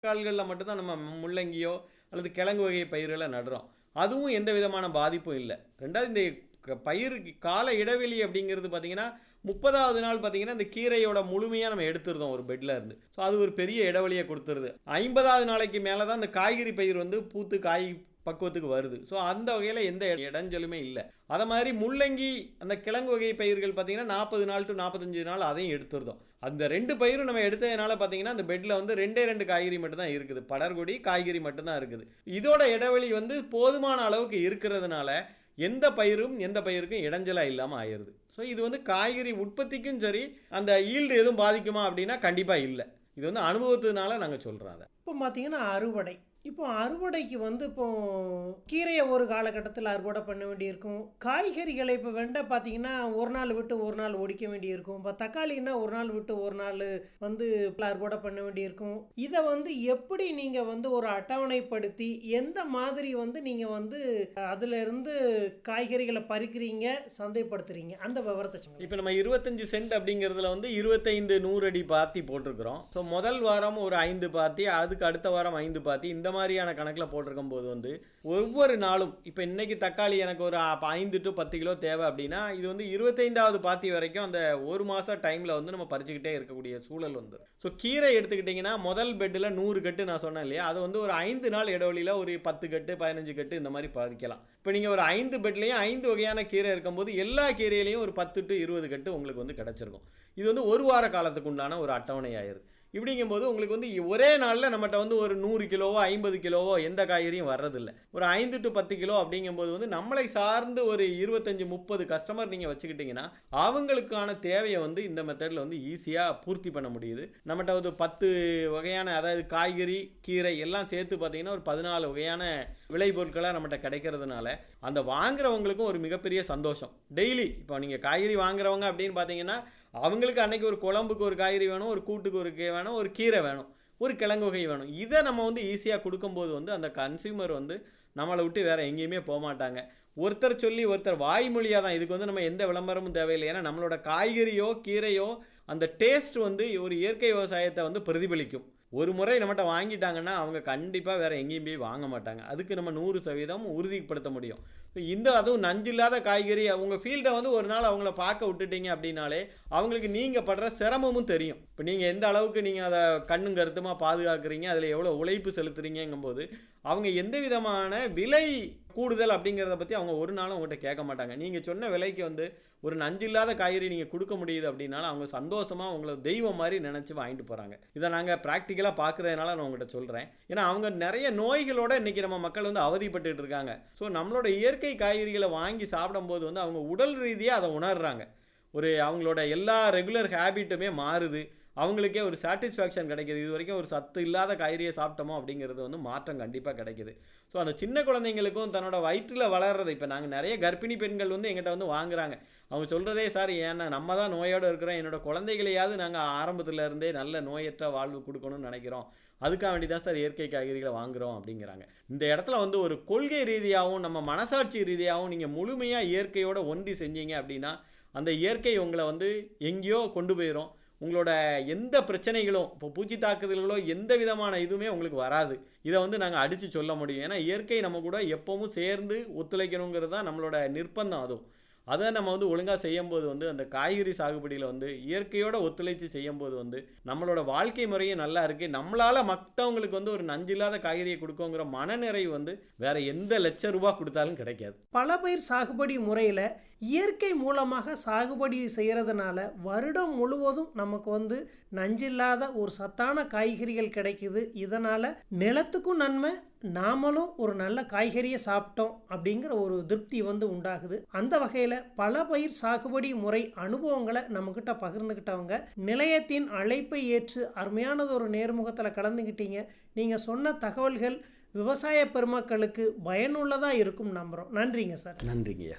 கால்களில் மட்டும்தான் நம்ம முள்ளங்கியோ அல்லது கிழங்கு வகை பயிர்களை நடுறோம் அதுவும் எந்த விதமான பாதிப்பும் இல்லை ரெண்டாவது இந்த க- பயிருக்கு கால இடைவெளி அப்படிங்கிறது பார்த்தீங்கன்னா முப்பதாவது நாள் பார்த்தீங்கன்னா இந்த கீரையோட முழுமையாக நம்ம எடுத்துருந்தோம் ஒரு பெட்டில் இருந்து ஸோ அது ஒரு பெரிய இடைவெளியை கொடுத்துருது ஐம்பதாவது நாளைக்கு மேலே தான் இந்த காய்கறி பயிர் வந்து பூத்து காய் பக்குவத்துக்கு வருது ஸோ அந்த வகையில் எந்த இட- இடைஞ்சலுமே இல்லை அதை மாதிரி முள்ளங்கி அந்த கிழங்கு வகை பயிர்கள் பார்த்தீங்கன்னா நாற்பது நாள் டு நாற்பத்தஞ்சு நாள் அதையும் எடுத்துருந்தோம் அந்த ரெண்டு பயிரும் நம்ம எடுத்ததுனால பார்த்தீங்கன்னா அந்த பெட்டில் வந்து ரெண்டே ரெண்டு காய்கறி மட்டும்தான் இருக்குது படர்கொடி காய்கறி மட்டும்தான் இருக்குது இதோட இடைவெளி வந்து போதுமான அளவுக்கு இருக்கிறதுனால எந்த பயிரும் எந்த பயிருக்கும் இடைஞ்சலாக இல்லாமல் ஆயிடுது ஸோ இது வந்து காய்கறி உற்பத்திக்கும் சரி அந்த ஈல்டு எதுவும் பாதிக்குமா அப்படின்னா கண்டிப்பாக இல்லை இது வந்து அனுபவத்தினால நாங்கள் சொல்கிறோம் அதை இப்போ பார்த்தீங்கன்னா அறுவடை இப்போ அறுவடைக்கு வந்து இப்போ கீரையை ஒரு காலகட்டத்தில் அறுவடை பண்ண வேண்டியிருக்கும் காய்கறிகளை இப்போ வெண்டை பார்த்தீங்கன்னா ஒரு நாள் விட்டு ஒரு நாள் ஒடிக்க வேண்டியிருக்கும் இப்போ தக்காளின்னா ஒரு நாள் விட்டு ஒரு நாள் வந்து அறுவடை பண்ண வேண்டியிருக்கும் இதை வந்து எப்படி நீங்கள் வந்து ஒரு அட்டவணைப்படுத்தி எந்த மாதிரி வந்து நீங்கள் வந்து அதில் இருந்து காய்கறிகளை பறிக்கிறீங்க சந்தைப்படுத்துறீங்க அந்த விவரத்தை சொல்லுங்க இப்போ நம்ம இருபத்தஞ்சு சென்ட் அப்படிங்கிறதுல வந்து இருபத்தைந்து நூறு அடி பாத்தி போட்டிருக்கிறோம் ஸோ முதல் வாரம் ஒரு ஐந்து பாத்தி அதுக்கு அடுத்த வாரம் ஐந்து பாத்தி இந்த மாதிரியான கணக்கில் போட்டிருக்கும் போது வந்து ஒவ்வொரு நாளும் இப்போ இன்னைக்கு தக்காளி எனக்கு ஒரு அப்ப ஐந்து டு பத்து கிலோ தேவை அப்படின்னா இது வந்து இருபத்தைந்தாவது பாத்தி வரைக்கும் அந்த ஒரு மாதம் டைமில் வந்து நம்ம பறிச்சுக்கிட்டே இருக்கக்கூடிய சூழல் வந்து ஸோ கீரை எடுத்துக்கிட்டிங்கன்னா முதல் பெட்டில் நூறு கட்டு நான் சொன்னேன் இல்லையா அது வந்து ஒரு ஐந்து நாள் இடைவெளியில் ஒரு பத்து கட்டு பதினஞ்சு கட்டு இந்த மாதிரி பறிக்கலாம் இப்போ நீங்கள் ஒரு ஐந்து பெட்லேயும் ஐந்து வகையான கீரை இருக்கும்போது எல்லா கீரையிலையும் ஒரு பத்து டு இருபது கட்டு உங்களுக்கு வந்து கிடச்சிருக்கும் இது வந்து ஒரு வார காலத்துக்கு உண்டான ஒரு அட்டவணை ஆயிருது இப்படிங்கும்போது உங்களுக்கு வந்து ஒரே நாளில் நம்மகிட்ட வந்து ஒரு நூறு கிலோவோ ஐம்பது கிலோவோ எந்த காய்கறியும் வர்றதில்ல ஒரு ஐந்து டு பத்து கிலோ அப்படிங்கும்போது வந்து நம்மளை சார்ந்து ஒரு இருபத்தஞ்சு முப்பது கஸ்டமர் நீங்கள் வச்சுக்கிட்டிங்கன்னா அவங்களுக்கான தேவையை வந்து இந்த மெத்தடில் வந்து ஈஸியாக பூர்த்தி பண்ண முடியுது நம்மகிட்ட வந்து பத்து வகையான அதாவது காய்கறி கீரை எல்லாம் சேர்த்து பார்த்தீங்கன்னா ஒரு பதினாலு வகையான விளைபொருட்களாக நம்மகிட்ட கிடைக்கிறதுனால அந்த வாங்குறவங்களுக்கும் ஒரு மிகப்பெரிய சந்தோஷம் டெய்லி இப்போ நீங்கள் காய்கறி வாங்குறவங்க அப்படின்னு பார்த்தீங்கன்னா அவங்களுக்கு அன்னைக்கு ஒரு குழம்புக்கு ஒரு காய்கறி வேணும் ஒரு கூட்டுக்கு ஒரு கீ வேணும் ஒரு கீரை வேணும் ஒரு கிழங்கு வகை வேணும் இதை நம்ம வந்து ஈஸியாக கொடுக்கும்போது வந்து அந்த கன்சியூமர் வந்து நம்மளை விட்டு வேறு எங்கேயுமே போக மாட்டாங்க ஒருத்தர் சொல்லி ஒருத்தர் வாய்மொழியாக தான் இதுக்கு வந்து நம்ம எந்த விளம்பரமும் தேவையில்லை ஏன்னா நம்மளோட காய்கறியோ கீரையோ அந்த டேஸ்ட் வந்து ஒரு இயற்கை விவசாயத்தை வந்து பிரதிபலிக்கும் ஒரு முறை நம்மகிட்ட வாங்கிட்டாங்கன்னா அவங்க கண்டிப்பாக வேறு எங்கேயும் போய் வாங்க மாட்டாங்க அதுக்கு நம்ம நூறு சதவீதம் உறுதிப்படுத்த முடியும் இப்ப இந்த அதுவும் நஞ்சில்லாத காய்கறி அவங்க ஃபீல்டை வந்து ஒரு நாள் அவங்கள பார்க்க விட்டுட்டீங்க அப்படின்னாலே அவங்களுக்கு நீங்கள் படுற சிரமமும் தெரியும் இப்போ நீங்கள் எந்த அளவுக்கு நீங்கள் அதை கண்ணும் கருத்துமாக பாதுகாக்கிறீங்க அதில் எவ்வளோ உழைப்பு செலுத்துறீங்கும்போது அவங்க எந்த விதமான விலை கூடுதல் அப்படிங்கிறத பற்றி அவங்க ஒரு நாளும் உங்கள்கிட்ட கேட்க மாட்டாங்க நீங்கள் சொன்ன விலைக்கு வந்து ஒரு நஞ்சில்லாத காய்கறி நீங்கள் கொடுக்க முடியுது அப்படின்னாலும் அவங்க சந்தோஷமாக உங்களை தெய்வம் மாதிரி நினச்சி வாங்கிட்டு போகிறாங்க இதை நாங்கள் ப்ராக்டிக்கலாக பார்க்குறதுனால நான் உங்கள்கிட்ட சொல்கிறேன் ஏன்னா அவங்க நிறைய நோய்களோட இன்றைக்கி நம்ம மக்கள் வந்து அவதிப்பட்டுட்டு இருக்காங்க ஸோ நம்மளோட இயற்கை காய்கறிகளை வாங்கி சாப்பிடும்போது வந்து அவங்க உடல் ரீதியாக அதை உணர்றாங்க ஒரு அவங்களோட எல்லா ரெகுலர் ஹேபிட்டுமே மாறுது அவங்களுக்கே ஒரு சாட்டிஸ்ஃபேக்ஷன் கிடைக்கிது இது வரைக்கும் ஒரு சத்து இல்லாத காய்கறியை சாப்பிட்டோமோ அப்படிங்கிறது வந்து மாற்றம் கண்டிப்பாக கிடைக்குது ஸோ அந்த சின்ன குழந்தைங்களுக்கும் தன்னோட வயிற்றில் வளர்றது இப்போ நாங்கள் நிறைய கர்ப்பிணி பெண்கள் வந்து எங்கிட்ட வந்து வாங்குறாங்க அவங்க சொல்கிறதே சார் ஏன்னா நம்ம தான் நோயோடு இருக்கிறோம் என்னோட குழந்தைகளையாவது நாங்கள் ஆரம்பத்துல இருந்தே நல்ல நோயற்ற வாழ்வு கொடுக்கணும்னு நினைக்கிறோம் அதுக்காக வேண்டி தான் சார் இயற்கை காய்கறிகளை வாங்குறோம் அப்படிங்கிறாங்க இந்த இடத்துல வந்து ஒரு கொள்கை ரீதியாகவும் நம்ம மனசாட்சி ரீதியாகவும் நீங்கள் முழுமையாக இயற்கையோட ஒன்றி செஞ்சீங்க அப்படின்னா அந்த இயற்கை உங்களை வந்து எங்கேயோ கொண்டு போயிடும் உங்களோட எந்த பிரச்சனைகளும் இப்போ பூச்சி தாக்குதல்களோ எந்த விதமான இதுவுமே உங்களுக்கு வராது இதை வந்து நாங்கள் அடித்து சொல்ல முடியும் ஏன்னா இயற்கை நம்ம கூட எப்பவும் சேர்ந்து ஒத்துழைக்கணுங்கிறது தான் நம்மளோட நிர்பந்தம் அதுவும் அதை நம்ம வந்து ஒழுங்காக செய்யும்போது வந்து அந்த காய்கறி சாகுபடியில் வந்து இயற்கையோட ஒத்துழைச்சு செய்யும்போது வந்து நம்மளோட வாழ்க்கை முறையும் நல்லா இருக்கு நம்மளால மற்றவங்களுக்கு வந்து ஒரு நஞ்சில்லாத காய்கறியை கொடுக்கோங்கிற மனநிறைவு வந்து வேற எந்த லட்ச ரூபாய் கொடுத்தாலும் கிடைக்காது பல பயிர் சாகுபடி முறையில் இயற்கை மூலமாக சாகுபடி செய்கிறதுனால வருடம் முழுவதும் நமக்கு வந்து நஞ்சில்லாத ஒரு சத்தான காய்கறிகள் கிடைக்குது இதனால் நிலத்துக்கும் நன்மை நாமளும் ஒரு நல்ல காய்கறியை சாப்பிட்டோம் அப்படிங்கிற ஒரு திருப்தி வந்து உண்டாகுது அந்த வகையில் பல பயிர் சாகுபடி முறை அனுபவங்களை நம்மக்கிட்ட பகிர்ந்துக்கிட்டவங்க நிலையத்தின் அழைப்பை ஏற்று அருமையானது ஒரு நேர்முகத்தில் கலந்துக்கிட்டீங்க நீங்கள் சொன்ன தகவல்கள் விவசாய பெருமக்களுக்கு பயனுள்ளதாக இருக்கும் நம்புகிறோம் நன்றிங்க சார் நன்றிங்கய்யா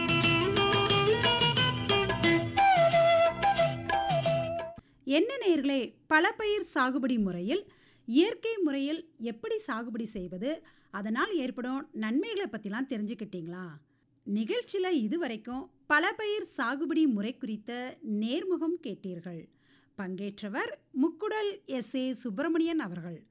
என்ன நேர்களே பல பயிர் சாகுபடி முறையில் இயற்கை முறையில் எப்படி சாகுபடி செய்வது அதனால் ஏற்படும் நன்மைகளை பற்றிலாம் தெரிஞ்சுக்கிட்டீங்களா நிகழ்ச்சியில் இதுவரைக்கும் பல பயிர் சாகுபடி முறை குறித்த நேர்முகம் கேட்டீர்கள் பங்கேற்றவர் முக்குடல் எஸ் ஏ சுப்பிரமணியன் அவர்கள்